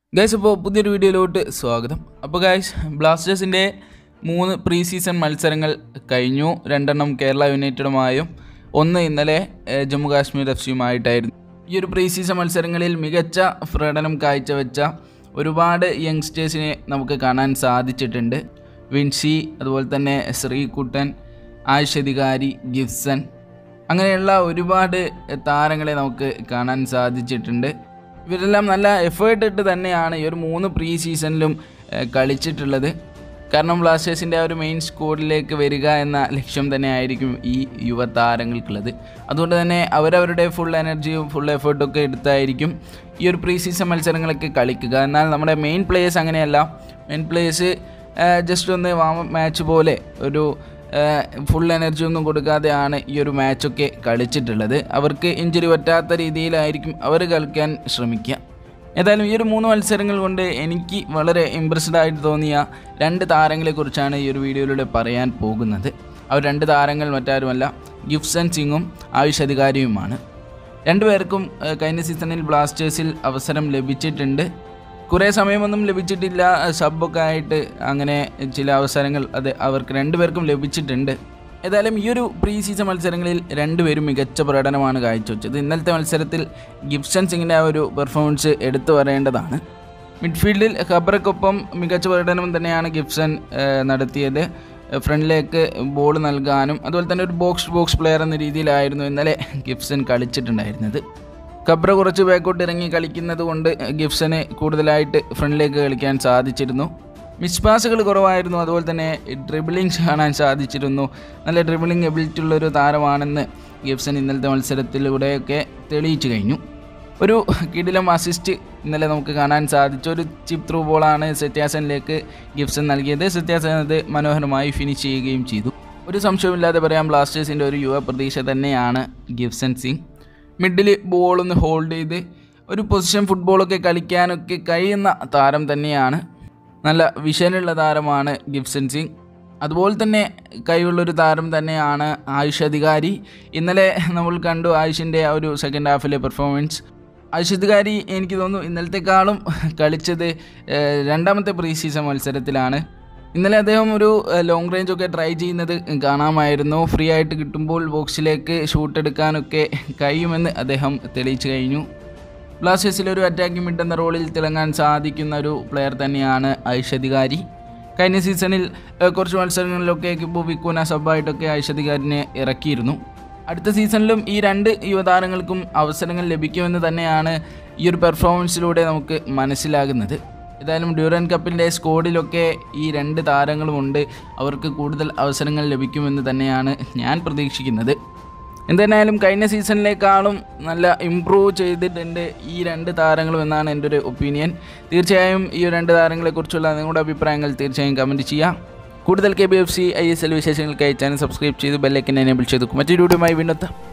guys അപ്പോൾ പുതിയൊരു വീഡിയോയിലോട്ട് സ്വാഗതം അപ്പോൾ ഗൈസ് ബ്ലാസ്റ്റേഴ്സിൻ്റെ മൂന്ന് പ്രീ സീസൺ മത്സരങ്ങൾ കഴിഞ്ഞു രണ്ടെണ്ണം കേരള യുണൈറ്റഡുമായും ഒന്ന് ഇന്നലെ ഏഹ്, ജമ്മു കാശ്മീർ എഫ് സിയുമായിട്ടായിരുന്നു ഈ ഒരു പ്രീ സീസൺ മത്സരങ്ങളിൽ മികച്ച പ്രകടനം കാഴ്ചവെച്ച ഒരുപാട് യങ്സ്റ്റേഴ്സിനെ നമുക്ക് കാണാൻ സാധിച്ചിട്ടുണ്ട് വിൻസി അതുപോലെ തന്നെ ശ്രീകുട്ടൻ ആയിഷധികാരി ഗിഫ്സൺ അങ്ങനെയുള്ള ഒരുപാട് താരങ്ങളെ നമുക്ക് കാണാൻ സാധിച്ചിട്ടുണ്ട് ഇവരെല്ലാം നല്ല എഫേർട്ട് ഇട്ട് തന്നെയാണ് ഈ ഒരു മൂന്ന് പ്രീ സീസണിലും ഏഹ്, കളിച്ചിട്ടുള്ളത് കാരണം ബ്ലാസ്റ്റേഴ്സിൻ്റെ ആ ഒരു മെയിൻ സ്കോഡിലേക്ക് വരിക എന്ന ലക്ഷ്യം തന്നെ ആയിരിക്കും ഈ യുവതാരങ്ങൾക്കുള്ളത് അതുകൊണ്ട് തന്നെ അവരവരുടെ ഫുൾ എനർജിയും ഫുൾ എഫേർട്ടും ഒക്കെ എടുത്തായിരിക്കും ഈ ഒരു പ്രീ സീസൺ മത്സരങ്ങളൊക്കെ കളിക്കുക എന്നാൽ നമ്മുടെ മെയിൻ പ്ലേയേഴ്സ് അങ്ങനെയല്ല മെയിൻ പ്ലേയേഴ്സ് ജസ്റ്റ് ഒന്ന് വാമ മാച്ച് പോലെ ഒരു ഫുൾ എനർജി ഒന്നും കൊടുക്കാതെയാണ് ഈ ഒരു മാച്ചൊക്കെ കളിച്ചിട്ടുള്ളത് അവർക്ക് ഇഞ്ചുറി പറ്റാത്ത രീതിയിലായിരിക്കും അവർ കളിക്കാൻ ശ്രമിക്കുക ഏതായാലും ഈ ഒരു മൂന്ന് മത്സരങ്ങൾ കൊണ്ട് എനിക്ക് വളരെ ഇമ്പ്രസ്ഡ് ആയിട്ട് തോന്നിയ രണ്ട് താരങ്ങളെക്കുറിച്ചാണ് ഈ ഒരു വീഡിയോയിലൂടെ പറയാൻ പോകുന്നത് അവർ രണ്ട് താരങ്ങൾ മറ്റാരുമല്ല ഗിഫ്സൺ സിംഗും ആയുഷ് അധികാരിയുമാണ് രണ്ടുപേർക്കും ഏഹ്, കഴിഞ്ഞ സീസണിൽ ബ്ലാസ്റ്റേഴ്സിൽ അവസരം ലഭിച്ചിട്ടുണ്ട് കുറേ സമയമൊന്നും ലഭിച്ചിട്ടില്ല സബൊക്കെ ആയിട്ട് അങ്ങനെ ചില അവസരങ്ങൾ അത് അവർക്ക് രണ്ടുപേർക്കും ലഭിച്ചിട്ടുണ്ട് ഏതായാലും ഈ ഒരു പ്രീ സീസൺ മത്സരങ്ങളിൽ രണ്ടുപേരും മികച്ച പ്രകടനമാണ് കാഴ്ചവെച്ചത് ഇന്നലത്തെ മത്സരത്തിൽ ഗിഫ്സൺ സിംഗിൻ്റെ ആ ഒരു പെർഫോമൻസ് എടുത്തു പറയേണ്ടതാണ് മിഡ്ഫീൽഡിൽ ഖബറക്കൊപ്പം മികച്ച പ്രകടനം തന്നെയാണ് ഗിഫ്സൺ ഏഹ്, നടത്തിയത് ഫ്രണ്ടിലേക്ക് ബോൾ നൽകാനും അതുപോലെ തന്നെ ഒരു ബോക്സ് ബോക്സ് പ്ലെയർ എന്ന രീതിയിലായിരുന്നു ഇന്നലെ ഗിഫ്സൺ കളിച്ചിട്ടുണ്ടായിരുന്നത് ഖബ്ര കുറച്ച് ബാക്കോട്ട് ഇറങ്ങി കളിക്കുന്നത് കൊണ്ട് ഗിഫ്സന് കൂടുതലായിട്ട് ഫ്രണ്ടിലേക്ക് കളിക്കാൻ സാധിച്ചിരുന്നു മിസ് പാസുകൾ കുറവായിരുന്നു അതുപോലെ തന്നെ ഡ്രിബിളിങ്സ് കാണാൻ സാധിച്ചിരുന്നു നല്ല ഡ്രിബിളിംഗ് എബിലിറ്റി ഉള്ളൊരു താരമാണെന്ന് ഗിഫ്സൺ ഇന്നലത്തെ മത്സരത്തിലൂടെയൊക്കെ തെളിയിച്ചു കഴിഞ്ഞു ഒരു കിടിലം അസിസ്റ്റ് ഇന്നലെ നമുക്ക് കാണാൻ സാധിച്ചു ഒരു ചിപ്പ് ത്രൂ ബോളാണ് സത്യാസനിലേക്ക് ഗിഫ്സൺ നൽകിയത് സത്യാസൻ അത് മനോഹരമായി ഫിനിഷ് ചെയ്യുകയും ചെയ്തു ഒരു സംശയമില്ലാതെ പറയാം ബ്ലാസ്റ്റേഴ്സിൻ്റെ ഒരു യുവ പ്രതീക്ഷ തന്നെയാണ് ഗിഫ്സൺ സിംഗ് മിഡിൽ ബോളൊന്ന് ഹോൾഡ് ചെയ്ത് ഒരു പൊസിഷൻ ഫുട്ബോളൊക്കെ കളിക്കാനൊക്കെ കഴിയുന്ന താരം തന്നെയാണ് നല്ല വിഷനുള്ള താരമാണ് ഗിഫ്സൺ സിംഗ് അതുപോലെ തന്നെ കഴിവുള്ളൊരു താരം തന്നെയാണ് ആയുഷ് അധികാരി ഇന്നലെ നമ്മൾ കണ്ടു ആയുഷിൻ്റെ ആ ഒരു സെക്കൻഡ് ഹാഫിലെ പെർഫോമൻസ് ആയുഷ് അധികാരി എനിക്ക് തോന്നുന്നു ഇന്നലത്തെക്കാളും കളിച്ചത് ഏഹ്, രണ്ടാമത്തെ പ്രീ സീസൺ മത്സരത്തിലാണ് ഇന്നലെ അദ്ദേഹം ഒരു ലോങ് റേഞ്ച് ഒക്കെ ട്രൈ ചെയ്യുന്നത് കാണാമായിരുന്നു ഫ്രീ ആയിട്ട് കിട്ടുമ്പോൾ ബോക്സിലേക്ക് ഷൂട്ട് എടുക്കാനൊക്കെ കഴിയുമെന്ന് അദ്ദേഹം തെളിയിച്ചു കഴിഞ്ഞു ബ്ലാസ്റ്റേഴ്സിൽ ഒരു അറ്റാക്കിംഗ് മിഡ് എന്ന റോളിൽ തിളങ്ങാൻ സാധിക്കുന്ന ഒരു പ്ലെയർ തന്നെയാണ് ഐഷധികാരി കഴിഞ്ഞ സീസണിൽ ഏഹ്, കുറച്ച് മത്സരങ്ങളിലൊക്കെ കിബു വിക്കുന സബായിട്ടൊക്കെ ഐഷധികാരിനെ ഇറക്കിയിരുന്നു അടുത്ത സീസണിലും ഈ രണ്ട് യുവതാരങ്ങൾക്കും അവസരങ്ങൾ ലഭിക്കുമെന്ന് തന്നെയാണ് ഈ ഒരു പെർഫോമൻസിലൂടെ നമുക്ക് മനസ്സിലാകുന്നത് ഏതായാലും ഡ്യൂറൻ കപ്പിൻ്റെ സ്കോഡിലൊക്കെ ഈ രണ്ട് താരങ്ങളുമുണ്ട് അവർക്ക് കൂടുതൽ അവസരങ്ങൾ ലഭിക്കുമെന്ന് തന്നെയാണ് ഞാൻ പ്രതീക്ഷിക്കുന്നത് എന്തായാലും കഴിഞ്ഞ സീസണിലേക്കാളും നല്ല ഇമ്പ്രൂവ് ചെയ്തിട്ടുണ്ട് ഈ രണ്ട് താരങ്ങളും എന്നാണ് എൻ്റെ ഒരു ഒപ്പീനിയൻ തീർച്ചയായും ഈ രണ്ട് താരങ്ങളെക്കുറിച്ചുള്ള നിങ്ങളുടെ അഭിപ്രായങ്ങൾ തീർച്ചയായും കമൻറ്റ് ചെയ്യാം കൂടുതൽ K B F C I S L വിശേഷങ്ങൾക്കായി ചാനൽ സബ്സ്ക്രൈബ് ചെയ്ത് ബെല്ലൈക്കൻ എനേബിൾ ചെയ്തു മറ്റൊരു വീഡിയോയുമായി വീണ്ടെത്താം